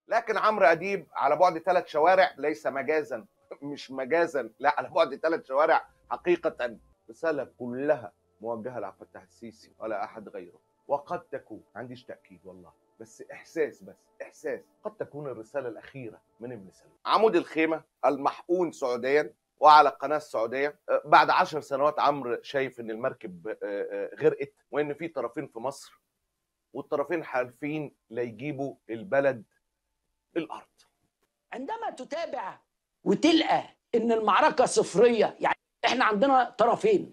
لكن عمرو اديب على بعد ثلاث شوارع ليس مجازا مش مجازا لا على بعد ثلاث شوارع حقيقه رساله كلها موجهه لعبد الفتاح السيسي ولا احد غيره وقد تكون ما عنديش تاكيد والله بس احساس بس احساس قد تكون الرساله الاخيره من ابن سلول عمود الخيمه المحقون سعوديا وعلى القناه السعوديه أه، بعد عشر سنوات عمرو شايف ان المركب أه، أه، غرقت وان في طرفين في مصر والطرفين حالفين ليجيبوا البلد الارض عندما تتابع وتلقى ان المعركه صفريه يعني احنا عندنا طرفين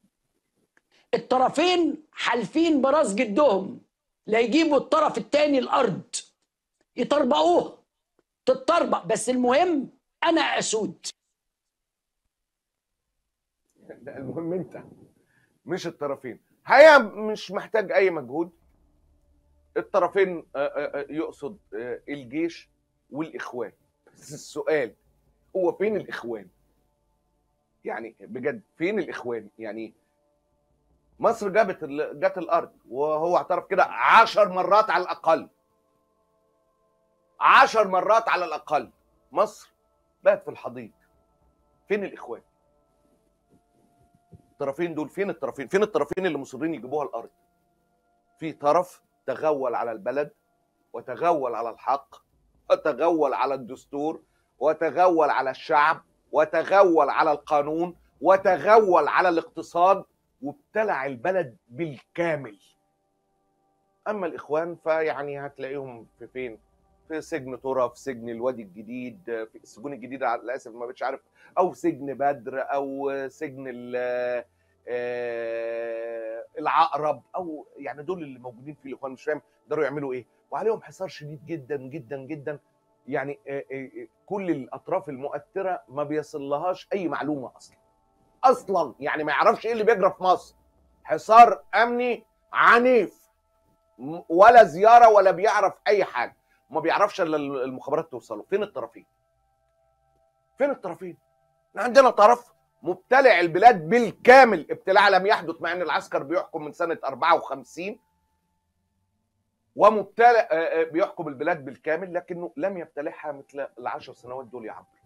الطرفين حالفين براس جدهم لا يجيبوا الطرف الثاني الارض يطربقوه تتطربق بس المهم انا اسود لا المهم انت مش الطرفين هي مش محتاج اي مجهود الطرفين آه، آه، آه، يقصد آه، الجيش والاخوان بس السؤال هو فين الاخوان يعني بجد فين الاخوان يعني مصر جابت ال- جت الارض وهو اعترف كده عشر مرات على الاقل عشر مرات على الاقل مصر بقت في الحضيض فين الاخوان الطرفين دول فين الطرفين فين الطرفين اللي مصرين يجيبوها الارض في طرف تغول على البلد وتغول على الحق وتغول على الدستور وتغول على الشعب وتغول على القانون وتغول على الاقتصاد وابتلع البلد بالكامل اما الاخوان فيعني هتلاقيهم في فين في سجن ترى في سجن الوادي الجديد في السجون الجديده للاسف ما بقتش عارف او سجن بدر او سجن ال- آه، العقرب او يعني دول اللي موجودين في الاخوان مش فاهم يقدروا يعملوا ايه وعليهم حصار شديد جدا جدا جدا يعني آه، آه، آه، كل الاطراف المؤثره ما بيصلهاش اي معلومه اصلا اصلا يعني ما يعرفش ايه اللي بيجرى في مصر حصار امني عنيف م- ولا زياره ولا بيعرف اي حاجه ما بيعرفش الا المخابرات توصله فين الطرفين فين الطرفين احنا عندنا طرف مبتلع البلاد بالكامل ابتلاع لم يحدث مع ان العسكر بيحكم من سنه 54 ومبتلع آه، آه، بيحكم البلاد بالكامل لكنه لم يبتلعها مثل العشر سنوات دول يا عبد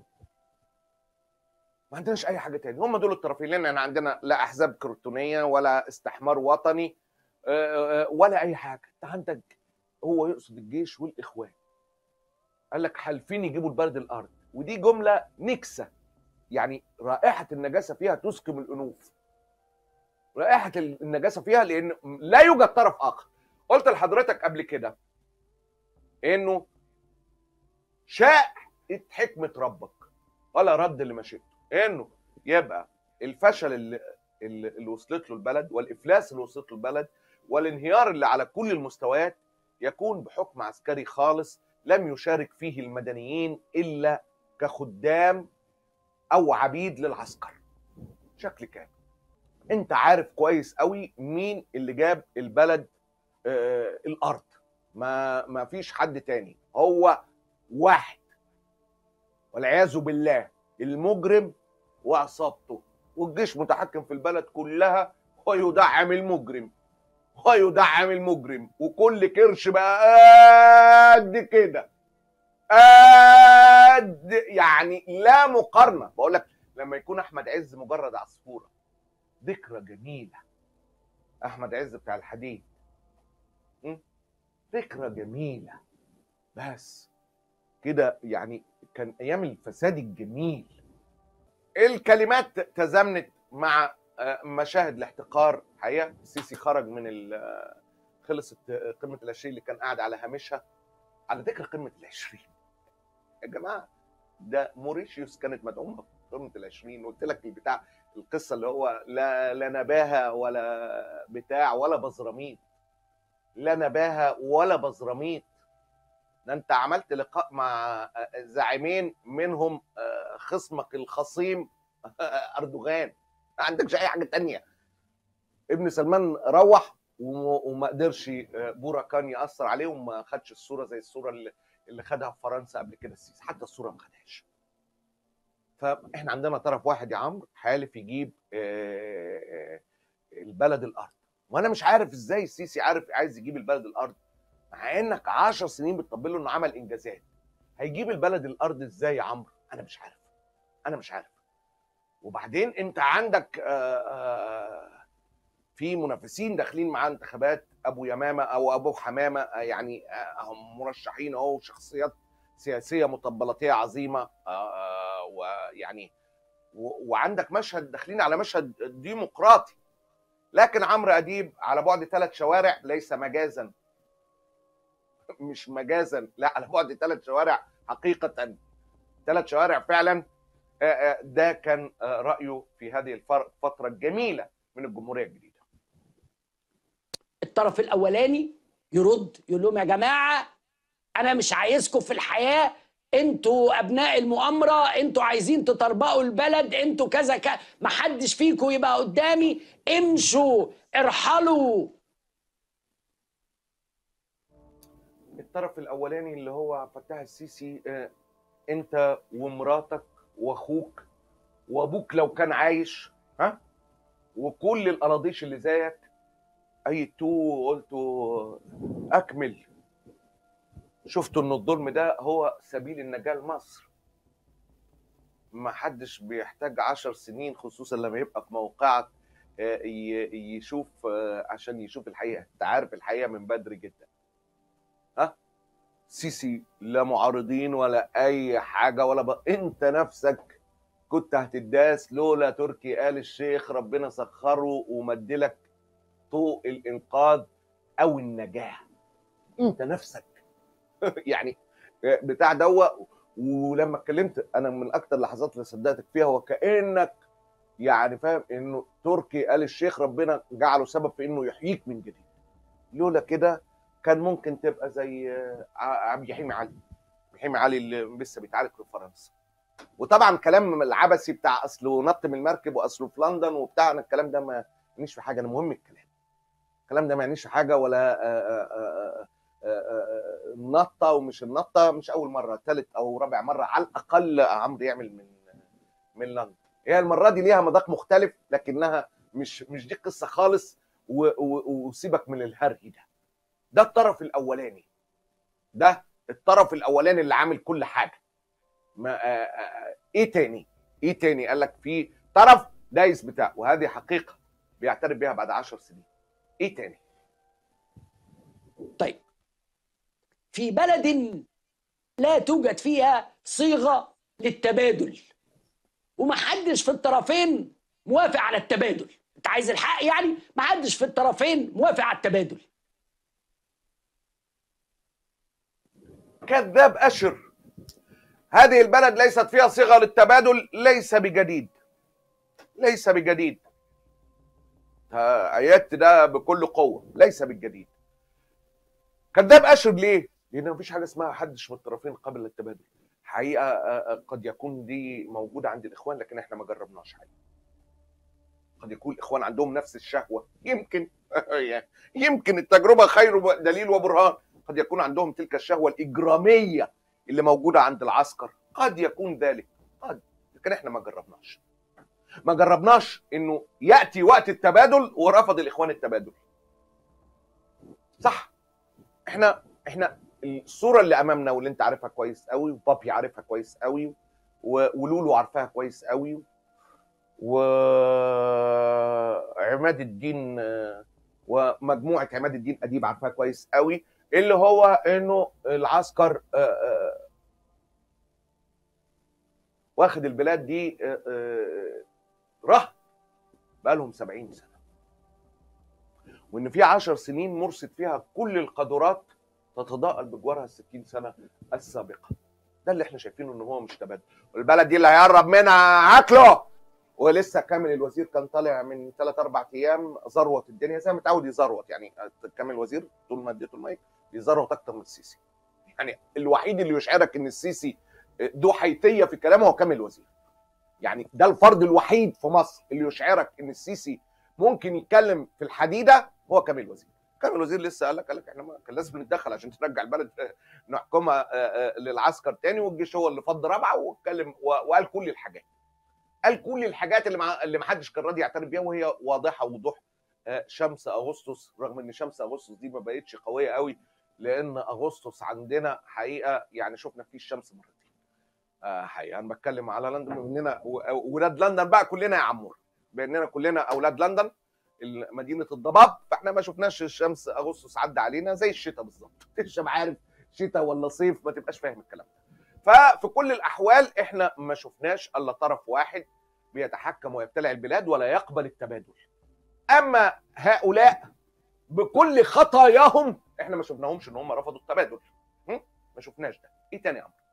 ما عندناش اي حاجه تاني هم دول الطرفين لان احنا عندنا لا احزاب كرتونيه ولا استحمار وطني آه، آه، ولا اي حاجه انت عندك هو يقصد الجيش والاخوان قال لك حالفين يجيبوا البلد الارض ودي جمله نكسه يعني رائحه النجاسه فيها تسكم الانوف رائحه النجاسه فيها لان لا يوجد طرف اخر قلت لحضرتك قبل كده انه شاء حكمه ربك ولا رد لمشيئته انه يبقى الفشل اللي اللي اللي وصلت له البلد والافلاس اللي وصلت له البلد والانهيار اللي على كل المستويات يكون بحكم عسكري خالص لم يشارك فيه المدنيين الا كخدام او عبيد للعسكر بشكل كامل انت عارف كويس قوي مين اللي جاب البلد آه الارض ما ما فيش حد تاني هو واحد والعياذ بالله المجرم وعصابته والجيش متحكم في البلد كلها ويدعم المجرم ويدعم المجرم وكل كرش بقى قد كده قد يعني لا مقارنه بقول لك لما يكون احمد عز مجرد عصفوره ذكرى جميله احمد عز بتاع الحديد م? ذكرى جميله بس كده يعني كان ايام الفساد الجميل الكلمات تزامنت مع آه، مشاهد الاحتقار حقيقه السيسي خرج من ال- آه، خلصت آه، قمه العشرين اللي كان قاعد على هامشها على ذكر قمه العشرين يا جماعه ده موريشيوس كانت مدعومه في قمه العشرين قلت لك البتاع القصه اللي هو لا لا نباهه ولا بتاع ولا بزراميط لا نباهه ولا بزراميط ده انت عملت لقاء مع آه، زعيمين منهم آه، خصمك الخصيم اردوغان ما عندكش اي حاجه تانية ابن سلمان روح وم- وما قدرش آه، بورا كان ياثر عليه وما خدش الصوره زي الصوره اللي اللي خدها في فرنسا قبل كده السيسي حتى الصوره ما خدهاش فاحنا عندنا طرف واحد يا عمرو حالف يجيب آه، آه، البلد الارض وانا مش عارف ازاي السيسي عارف عايز يجيب البلد الارض مع انك 10 سنين بتطبل له انه عمل انجازات هيجيب البلد الارض ازاي يا عمرو انا مش عارف انا مش عارف وبعدين انت عندك آه، آه، في منافسين داخلين معاه انتخابات ابو يمامه او ابو حمامه آه، يعني آه، هم مرشحين اهو شخصيات سياسيه مطبلاتيه عظيمه آه، آه، ويعني و- وعندك مشهد داخلين على مشهد ديمقراطي لكن عمرو اديب على بعد ثلاث شوارع ليس مجازا مش مجازا لا على بعد ثلاث شوارع حقيقه ثلاث شوارع فعلا آه، آه، ده كان آه، رايه في هذه الفر- الفتره الجميله من الجمهوريه الجديده الطرف الاولاني يرد يقول لهم يا جماعه انا مش عايزكم في الحياه انتوا ابناء المؤامره انتوا عايزين تطربقوا البلد انتوا كذا كذا ما حدش فيكم يبقى قدامي امشوا ارحلوا الطرف الاولاني اللي هو فتح السيسي آه، انت ومراتك واخوك وابوك لو كان عايش ها وكل الاراضيش اللي زيك ايتوه قلتوا اكمل شفتوا ان الظلم ده هو سبيل النجاه لمصر ما حدش بيحتاج عشر سنين خصوصا لما يبقى في موقعك آه، ي- يشوف آه، عشان يشوف الحقيقه انت عارف الحقيقه من بدري جدا ها سيسي لا معارضين ولا اي حاجه ولا ب... انت نفسك كنت هتداس لولا تركي آل الشيخ ربنا سخره ومدلك طوق الانقاذ او النجاه انت نفسك يعني بتاع دوا ولما اتكلمت انا من اكتر اللحظات اللي صدقتك فيها وكانك يعني فاهم انه تركي آل الشيخ ربنا جعله سبب في انه يحييك من جديد لولا كده كان ممكن تبقى زي ع- عبد الحليم علي الحليم علي اللي لسه بيتعالج في فرنسا وطبعا كلام العبثي بتاع اصله نط من المركب واصله في لندن وبتاع انا الكلام ده ما يعنيش في حاجه انا مهم الكلام الكلام ده ما يعنيش في حاجه ولا آه، آه، آه، آه، آه، النطه ومش النطه مش اول مره ثالث او رابع مره على الاقل عمرو يعمل من من لندن هي المره دي ليها مذاق مختلف لكنها مش مش دي القصه خالص و- و- وسيبك من الهري ده ده الطرف الاولاني ده الطرف الاولاني اللي عامل كل حاجه ما آه، آه، ايه تاني ايه تاني قال لك في طرف دايس بتاع وهذه حقيقه بيعترف بيها بعد عشر سنين ايه تاني طيب في بلد لا توجد فيها صيغه للتبادل ومحدش في الطرفين موافق على التبادل انت عايز الحق يعني محدش في الطرفين موافق على التبادل كذاب اشر هذه البلد ليست فيها صيغه للتبادل ليس بجديد ليس بجديد ها، ايدت ده بكل قوه ليس بالجديد كذاب اشر ليه؟ لان مفيش حاجه اسمها حدش من الطرفين قبل التبادل حقيقه آه، آه، قد يكون دي موجوده عند الاخوان لكن احنا ما جربناش حقيقة. قد يكون الاخوان عندهم نفس الشهوه يمكن يمكن التجربه خير دليل وبرهان قد يكون عندهم تلك الشهوه الاجراميه اللي موجوده عند العسكر قد يكون ذلك قد لكن احنا ما جربناش ما جربناش انه ياتي وقت التبادل ورفض الاخوان التبادل صح احنا احنا الصوره اللي امامنا واللي انت عارفها كويس قوي وبابي عارفها كويس قوي و- ولولو عارفاها كويس قوي وعماد الدين آه، ومجموعه عماد الدين اديب عارفاها كويس قوي اللي هو انه العسكر آه، آه، واخد البلاد دي آه، آه، رهن بقالهم 70 سنه وان في 10 سنين مرست فيها كل القدرات تتضاءل بجوارها ال 60 سنه السابقه ده اللي احنا شايفينه ان هو مش تبادل والبلد دي اللي هيقرب منها هاكله ولسه كامل الوزير كان طالع من ثلاث اربع ايام ذروه الدنيا زي ما متعود يزروت يعني كامل الوزير طول ما اديته المايك يزروت اكتر من السيسي يعني الوحيد اللي يشعرك ان السيسي ذو حيثيه في كلامه هو كامل الوزير يعني ده الفرد الوحيد في مصر اللي يشعرك ان السيسي ممكن يتكلم في الحديده هو كامل الوزير كامل الوزير لسه قال لك قال لك احنا ما كان لازم نتدخل عشان ترجع البلد آه، نحكمها آه، آه، للعسكر تاني والجيش هو اللي فض رابعه واتكلم و- وقال كل الحاجات قال كل الحاجات اللي مع اللي ما حدش كان راضي يعترف بيها وهي واضحه وضوح آه، شمس اغسطس رغم ان شمس اغسطس دي ما بقتش قويه قوي لان اغسطس عندنا حقيقه يعني شفنا فيه الشمس مرتين آه حقيقه انا بتكلم على لندن مننا ولاد لندن بقى كلنا يا عمور باننا كلنا اولاد لندن مدينه الضباب فاحنا ما شفناش الشمس اغسطس عدى علينا زي الشتاء بالظبط مش عارف شتاء ولا صيف ما تبقاش فاهم الكلام ده ففي كل الاحوال احنا ما شفناش الا طرف واحد بيتحكم ويبتلع البلاد ولا يقبل التبادل اما هؤلاء بكل خطاياهم احنا ما شفناهمش ان هم رفضوا التبادل م? ما شفناش ده ايه تاني يا عمرو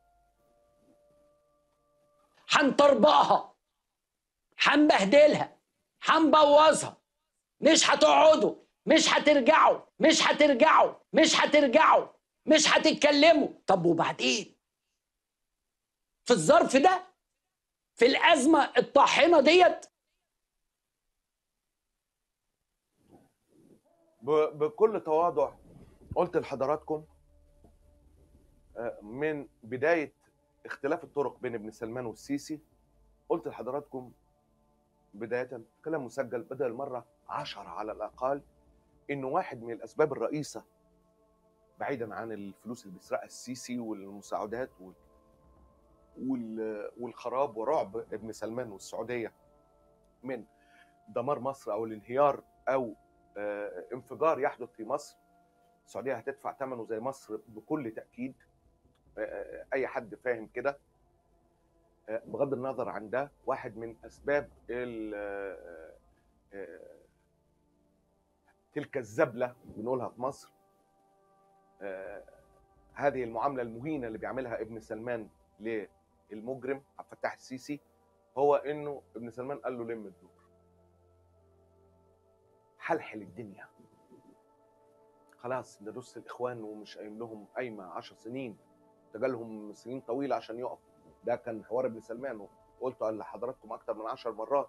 هنطربقها هنبهدلها هنبوظها مش هتقعدوا مش هترجعوا مش هترجعوا مش هترجعوا مش هتتكلموا طب وبعدين في الظرف ده في الأزمة الطاحنة ديت ب- بكل تواضع قلت لحضراتكم آه، من بداية اختلاف الطرق بين ابن سلمان والسيسي قلت لحضراتكم بداية كلام مسجل بدل المرة عشرة على الأقل إنه واحد من الأسباب الرئيسة بعيدا عن الفلوس اللي بيسرقها السيسي والمساعدات وال... وال... والخراب ورعب ابن سلمان والسعودية من دمار مصر أو الانهيار أو آه، انفجار يحدث في مصر السعوديه هتدفع ثمنه زي مصر بكل تاكيد آه، اي حد فاهم كده آه، بغض النظر عن ده واحد من اسباب ال- آه، آه، تلك الزبله بنقولها في مصر آه، هذه المعامله المهينه اللي بيعملها ابن سلمان للمجرم عبد الفتاح السيسي هو انه ابن سلمان قال له لم الدور حلحل الدنيا خلاص ده دس الاخوان ومش قايم لهم قايمه 10 سنين ده جالهم سنين طويله عشان يقف ده كان حوار ابن سلمان وقلته لحضراتكم اكتر من 10 مرات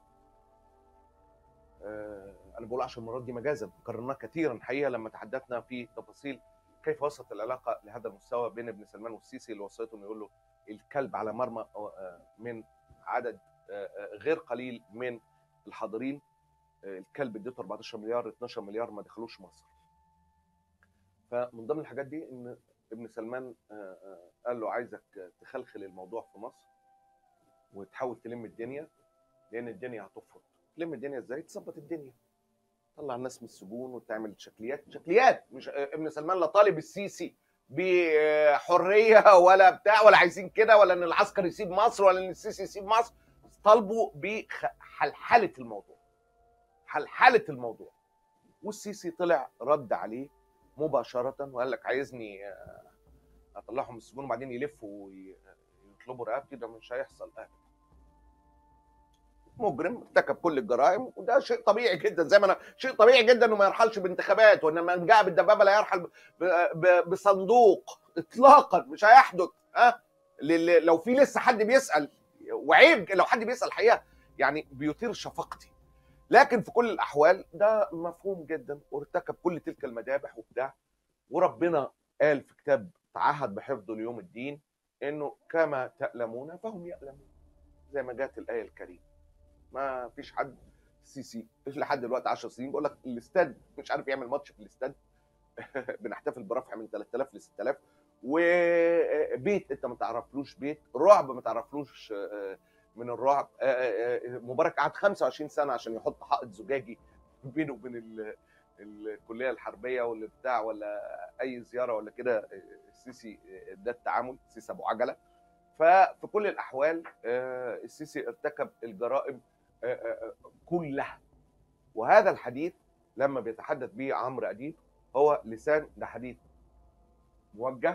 آه انا بقول 10 مرات دي مجازا كررناه كثيرا حقيقه لما تحدثنا في تفاصيل كيف وصلت العلاقه لهذا المستوى بين ابن سلمان والسيسي اللي وصلته انه يقول له الكلب على مرمى آه، من عدد آه، آه، غير قليل من الحاضرين آه، الكلب اديته 14 مليار 12 مليار ما دخلوش مصر فمن ضمن الحاجات دي ان ابن سلمان آه، آه، قال له عايزك تخلخل الموضوع في مصر وتحاول تلم الدنيا لان الدنيا هتفرط تلم الدنيا ازاي تظبط الدنيا طلع الناس من السجون وتعمل شكليات شكليات مش آه، ابن سلمان لا طالب السيسي بحريه ولا بتاع ولا عايزين كده ولا ان العسكر يسيب مصر ولا ان السيسي يسيب مصر طالبوا بحلحله الموضوع حلحله الموضوع والسيسي طلع رد عليه مباشره وقال لك عايزني آه، اطلعهم من السجون وبعدين يلفوا ويطلبوا رقبتي ده مش هيحصل ابدا مجرم ارتكب كل الجرائم وده شيء طبيعي جدا زي ما انا شيء طبيعي جدا انه ما يرحلش بانتخابات وان من جاء بالدبابه لا يرحل ب- ب- بصندوق اطلاقا مش هيحدث ها لل- لو في لسه حد بيسال وعيب لو حد بيسال الحقيقه يعني بيثير شفقتي لكن في كل الاحوال ده مفهوم جدا وارتكب كل تلك المذابح وبتاع وربنا قال في كتاب تعهد بحفظه ليوم الدين انه كما تألمون فهم يألمون زي ما جاءت الايه الكريمه ما فيش حد السيسي مش لحد دلوقتي 10 سنين بيقول لك الاستاد مش عارف يعمل ماتش في الاستاد بنحتفل برفع من 3000 ل 6000 وبيت انت ما تعرفلوش بيت رعب ما تعرفلوش آه، من الرعب آه، آه، آه، مبارك قعد 25 سنه عشان يحط حائط زجاجي بينه وبين ال- الكليه الحربيه ولا بتاع ولا اي زياره ولا كده السيسي ده التعامل السيسي ابو عجله ففي كل الاحوال آه، السيسي ارتكب الجرائم آه، آه، كلها وهذا الحديث لما بيتحدث به عمرو اديب هو لسان ده حديث موجه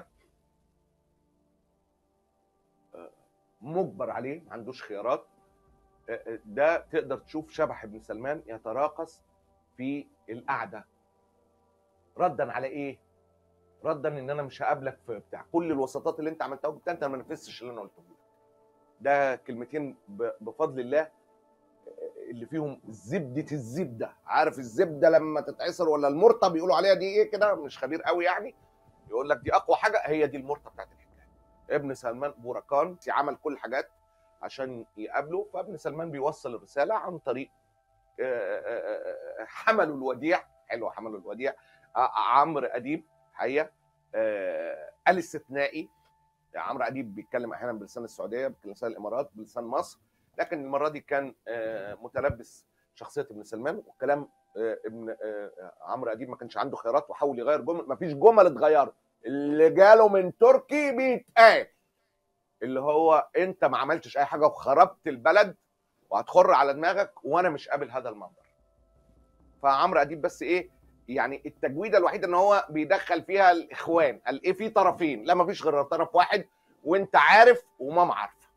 آه، مجبر عليه ما عندوش خيارات آه، آه، ده تقدر تشوف شبح ابن سلمان يتراقص في القعده ردا على ايه؟ ردا ان انا مش هقابلك في بتاع كل الوساطات اللي انت عملتها وبتاع انت ما نفذتش اللي انا قلته لك ده كلمتين ب- بفضل الله اللي فيهم زبده الزبده عارف الزبده لما تتعصر ولا المرطه بيقولوا عليها دي ايه كده مش خبير قوي يعني يقول لك دي اقوى حاجه هي دي المرطه بتاعت الحكايه ابن سلمان بوركان عمل كل الحاجات عشان يقابله فابن سلمان بيوصل الرساله عن طريق آه، آه، آه، حملوا الوديع حلو حملوا الوديع ع- عمرو اديب حقيقه آه الاستثنائي عمرو اديب بيتكلم احيانا بلسان السعوديه بلسان الامارات بلسان مصر لكن المره دي كان آه متلبس شخصيه ابن سلمان والكلام آه ابن آه عمرو اديب ما كانش عنده خيارات وحاول يغير جمل ما فيش جمل اتغيرت اللي جاله من تركي بيتقال اللي هو انت ما عملتش اي حاجه وخربت البلد وهتخر على دماغك وانا مش قابل هذا المنظر فعمرو اديب بس ايه يعني التجويده الوحيده ان هو بيدخل فيها الاخوان قال ايه في طرفين لا ما فيش غير طرف واحد وانت عارف وماما عارفه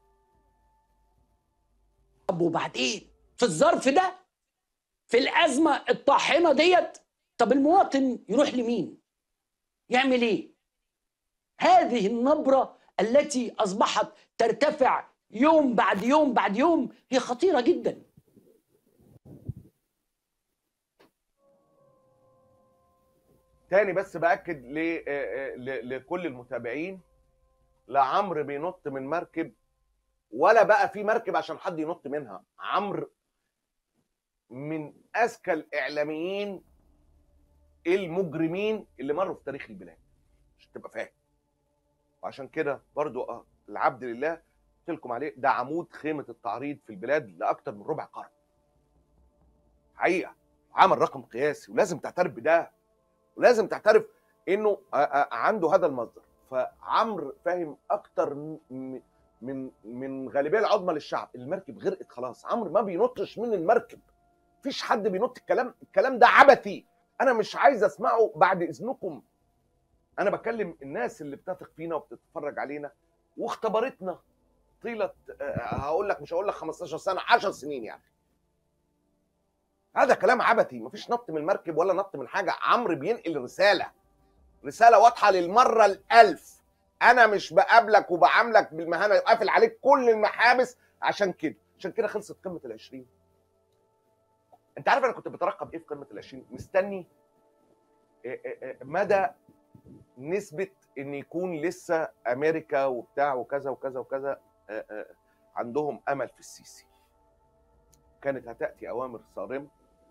طب وبعدين في الظرف ده في الازمه الطاحنه ديت طب المواطن يروح لمين يعمل ايه هذه النبره التي اصبحت ترتفع يوم بعد يوم بعد يوم هي خطيره جدا تاني بس باكد ل... ل... لكل المتابعين لا عمرو بينط من مركب ولا بقى في مركب عشان حد ينط منها عمرو من اذكى الاعلاميين المجرمين اللي مروا في تاريخ البلاد عشان تبقى فاهم وعشان كده برضو آه العبد لله قلت لكم عليه ده عمود خيمه التعريض في البلاد لاكثر من ربع قرن حقيقه عمل رقم قياسي ولازم تعترف بده ولازم تعترف انه عنده هذا المصدر فعمرو فاهم اكتر من من من غالبيه العظمى للشعب المركب غرقت خلاص عمرو ما بينطش من المركب مفيش حد بينط الكلام الكلام ده عبثي انا مش عايز اسمعه بعد اذنكم انا بكلم الناس اللي بتثق فينا وبتتفرج علينا واختبرتنا طيله هقول لك مش هقول لك 15 سنه 10 سنين يعني هذا كلام عبثي مفيش نط من المركب ولا نط من حاجه عمرو بينقل رساله رساله واضحه للمره الالف انا مش بقابلك وبعاملك بالمهانه قافل عليك كل المحابس عشان كده عشان كده خلصت قمه العشرين انت عارف انا كنت بترقب ايه في قمه العشرين مستني مدى نسبه ان يكون لسه امريكا وبتاع وكذا وكذا وكذا عندهم امل في السيسي كانت هتاتي اوامر صارمه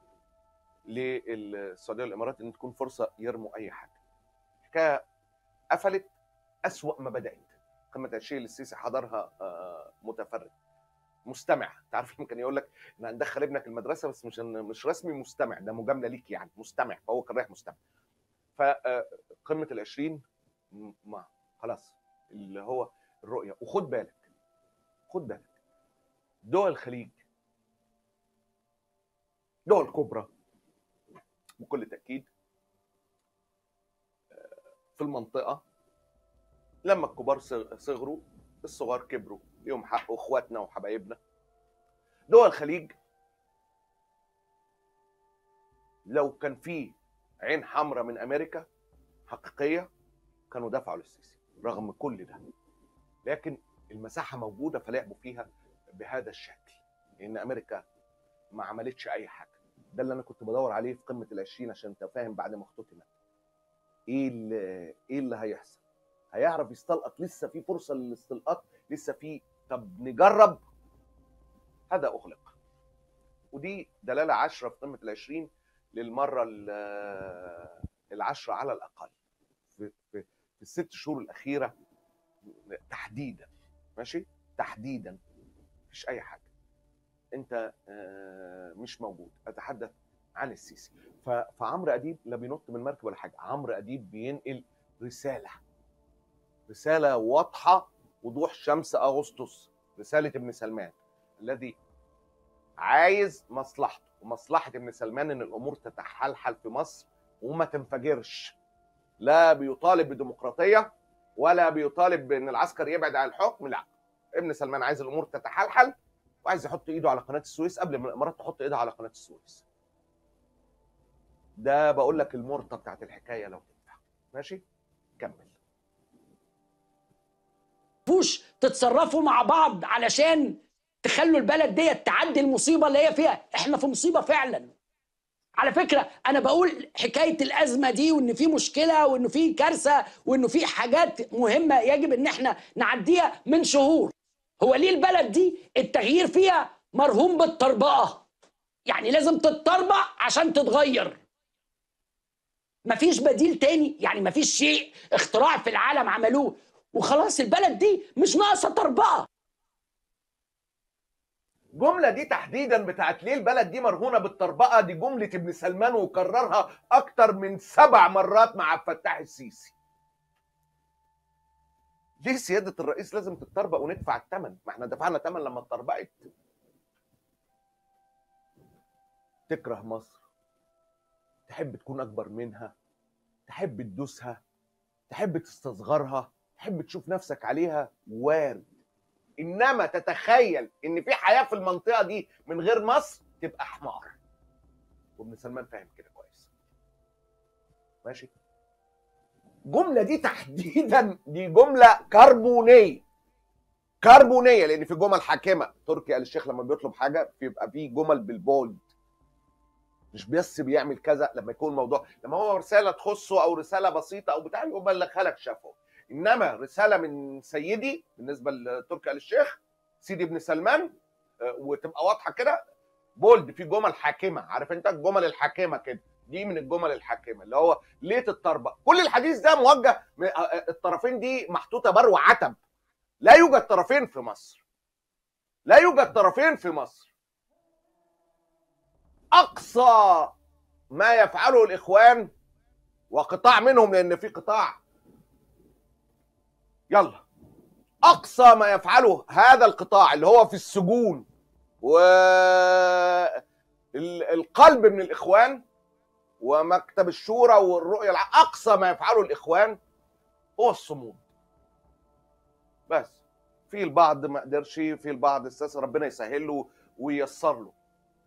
للسعوديه والامارات ان تكون فرصه يرموا اي حاجه. الحكايه قفلت اسوا ما بدات. قمه الشيء اللي السيسي حضرها متفرد مستمع تعرف يمكن يقول لك ان هندخل ابنك المدرسه بس مش مش رسمي مستمع ده مجامله ليك يعني مستمع فهو كان رايح مستمع. فقمه العشرين ما خلاص اللي هو الرؤيه وخد بالك خد بالك دول الخليج دول كبرى بكل تاكيد في المنطقه لما الكبار صغروا الصغار كبروا ليهم حق اخواتنا وحبايبنا دول الخليج لو كان في عين حمراء من امريكا حقيقيه كانوا دفعوا للسيسي رغم كل ده لكن المساحه موجوده فلعبوا فيها بهذا الشكل لان امريكا ما عملتش اي حاجه ده اللي انا كنت بدور عليه في قمه العشرين عشان انت فاهم بعد ما اختتمت ايه اللي ايه اللي هيحصل هيعرف يستلقط لسه في فرصه للاستلقاط لسه في طب نجرب هذا اغلق ودي دلاله عشرة في قمه العشرين للمره العشرة على الاقل في, في, في الست شهور الاخيره تحديدا ماشي تحديدا مفيش اي حاجه انت مش موجود اتحدث عن السيسي فعمرو اديب لا بينط من مركب ولا حاجه عمرو اديب بينقل رساله رساله واضحه وضوح شمس اغسطس رساله ابن سلمان الذي عايز مصلحته ومصلحه ابن سلمان ان الامور تتحلحل في مصر وما تنفجرش لا بيطالب بديمقراطيه ولا بيطالب بان العسكر يبعد عن الحكم لا ابن سلمان عايز الامور تتحلحل وعايز يحط ايده على قناه السويس قبل ما الامارات تحط ايدها على قناه السويس ده بقول لك المرطه بتاعت الحكايه لو تنفع ماشي كمل فوش تتصرفوا مع بعض علشان تخلوا البلد ديت تعدي المصيبه اللي هي فيها احنا في مصيبه فعلا على فكره انا بقول حكايه الازمه دي وان في مشكله وانه في كارثه وانه في حاجات مهمه يجب ان احنا نعديها من شهور هو ليه البلد دي التغيير فيها مرهون بالطربقه يعني لازم تتطربق عشان تتغير مفيش بديل تاني يعني مفيش شيء اختراع في العالم عملوه وخلاص البلد دي مش ناقصه طربقه الجملة دي تحديدا بتاعت ليه البلد دي مرهونة بالطربقة دي جملة ابن سلمان وكررها أكتر من سبع مرات مع عبد الفتاح السيسي. ليه سيادة الرئيس لازم تتطربق وندفع الثمن؟ ما احنا دفعنا ثمن لما اتطربقت. تكره مصر تحب تكون أكبر منها تحب تدوسها تحب تستصغرها تحب تشوف نفسك عليها وارد انما تتخيل ان في حياه في المنطقه دي من غير مصر تبقى حمار وابن سلمان فاهم كده كويس ماشي الجمله دي تحديدا دي جمله كربونيه كربونيه لان في جمل حاكمه تركي آل الشيخ لما بيطلب حاجه بيبقى في جمل بالبولد مش بس بيعمل كذا لما يكون موضوع لما هو رساله تخصه او رساله بسيطه او بتاع يبلغها لك شافه انما رساله من سيدي بالنسبه لتركي آل الشيخ سيدي ابن سلمان آه، وتبقى واضحه كده بولد في جمل حاكمه عارف انت الجمل الحاكمه كده دي من الجمل الحاكمه اللي هو ليه تتطربق كل الحديث ده موجه م- آه، آه، الطرفين دي محطوطه بر وعتب لا يوجد طرفين في مصر لا يوجد طرفين في مصر اقصى ما يفعله الاخوان وقطاع منهم لان في قطاع يلا اقصى ما يفعله هذا القطاع اللي هو في السجون و ال- القلب من الاخوان ومكتب الشورى والرؤيه الع... اقصى ما يفعله الاخوان هو الصمود بس في البعض ما قدرش في البعض استسهل ربنا يسهل له وييسر له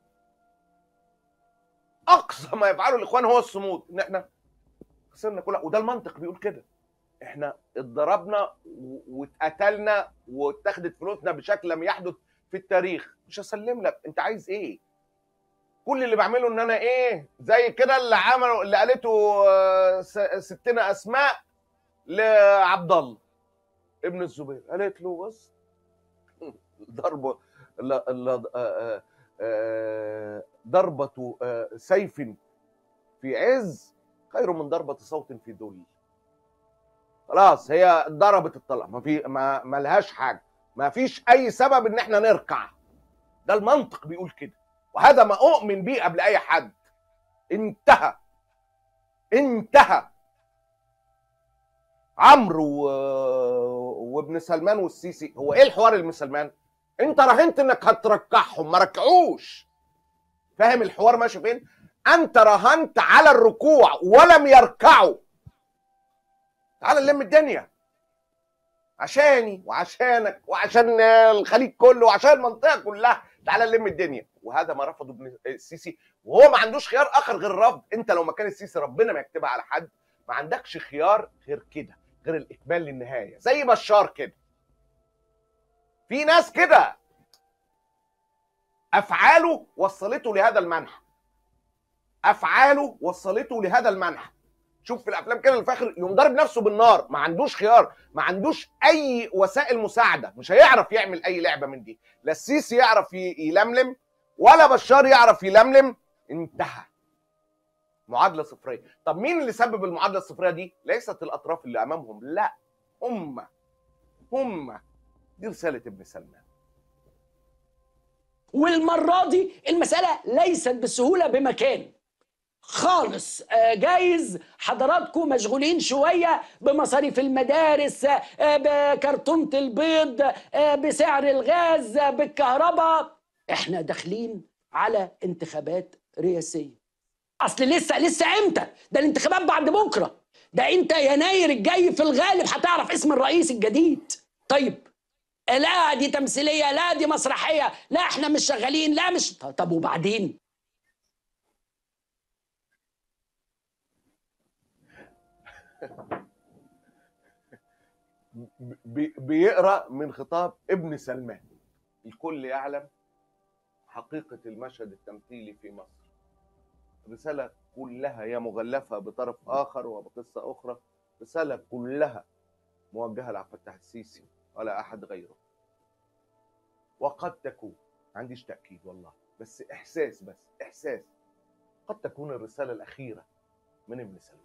اقصى ما يفعله الاخوان هو الصمود ان احنا خسرنا كلها وده المنطق بيقول كده احنا اتضربنا و- واتقتلنا واتاخدت فلوسنا بشكل لم يحدث في التاريخ مش هسلم لك انت عايز ايه كل اللي بعمله ان انا ايه زي كده اللي عمله اللي قالته آه، س- ستنا اسماء لعبد الله ابن الزبير قالت له بص ضربه لا لا آه، آه، ضربة آه، سيف في عز خير من ضربة صوت في ذل خلاص هي ضربت الطلقة ما في ما ما لهاش حاجة ما فيش أي سبب إن إحنا نركع ده المنطق بيقول كده وهذا ما أؤمن بيه قبل أي حد انتهى انتهى عمرو و- وابن سلمان والسيسي هو ايه الحوار اللي من سلمان انت راهنت انك هتركعهم ما ركعوش فاهم الحوار ماشي فين انت راهنت على الركوع ولم يركعوا تعال نلم الدنيا عشاني وعشانك وعشان الخليج كله وعشان المنطقه كلها تعال نلم الدنيا وهذا ما رفضه ابن السيسي وهو ما عندوش خيار اخر غير الرفض انت لو مكان السيسي ربنا ما يكتبها على حد ما عندكش خيار غير كده غير الاكمال للنهايه زي بشار كده في ناس كده افعاله وصلته لهذا المنحى افعاله وصلته لهذا المنحى شوف في الافلام كده الفاخر يقوم ضارب نفسه بالنار ما عندوش خيار ما عندوش اي وسائل مساعده مش هيعرف يعمل اي لعبه من دي لا السيسي يعرف ي- يلملم ولا بشار يعرف يلملم انتهى معادله صفريه طب مين اللي سبب المعادله الصفريه دي ليست الاطراف اللي امامهم لا هم هم دي رساله ابن سلمان والمرة دي المسألة ليست بالسهولة بمكان خالص آه، جايز حضراتكم مشغولين شوية بمصاريف المدارس آه، بكرتونة البيض آه، بسعر الغاز آه، بالكهرباء احنا داخلين على انتخابات رئاسية اصل لسه لسه امتى ده الانتخابات بعد بكرة ده انت يناير الجاي في الغالب هتعرف اسم الرئيس الجديد طيب لا دي تمثيليه لا دي مسرحيه لا احنا مش شغالين لا مش طب وبعدين بي- بيقرا من خطاب ابن سلمان الكل يعلم حقيقه المشهد التمثيلي في مصر رساله كلها هي مغلفه بطرف اخر وبقصه اخرى رساله كلها موجهه لعبد الفتاح السيسي ولا احد غيره وقد تكون ما عنديش تاكيد والله بس احساس بس احساس قد تكون الرساله الاخيره من ابن سلمان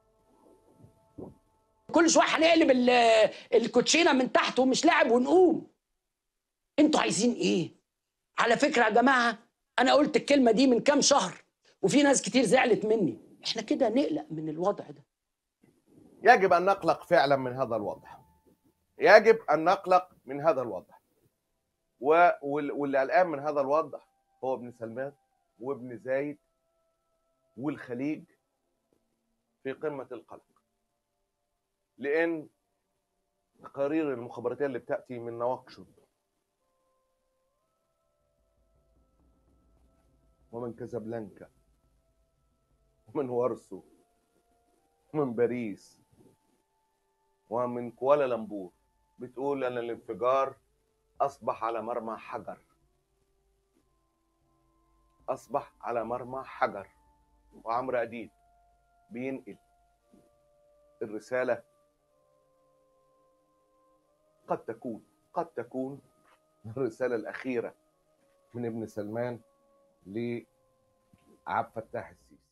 كل شويه هنقلب ال- الكوتشينه من تحت ومش لاعب ونقوم انتوا عايزين ايه على فكره يا جماعه انا قلت الكلمه دي من كام شهر وفي ناس كتير زعلت مني احنا كده نقلق من الوضع ده يجب ان نقلق فعلا من هذا الوضع يجب ان نقلق من هذا الوضع و- وال- واللي قلقان من هذا الوضع هو ابن سلمان وابن زايد والخليج في قمه القلق لان تقارير المخابراتيه اللي بتاتي من نواكشوط ومن كازابلانكا ومن وارسو ومن باريس ومن كوالالمبور بتقول ان الانفجار اصبح على مرمى حجر اصبح على مرمى حجر وعمرو اديب بينقل الرساله قد تكون قد تكون الرساله الاخيره من ابن سلمان لعبد الفتاح السيسي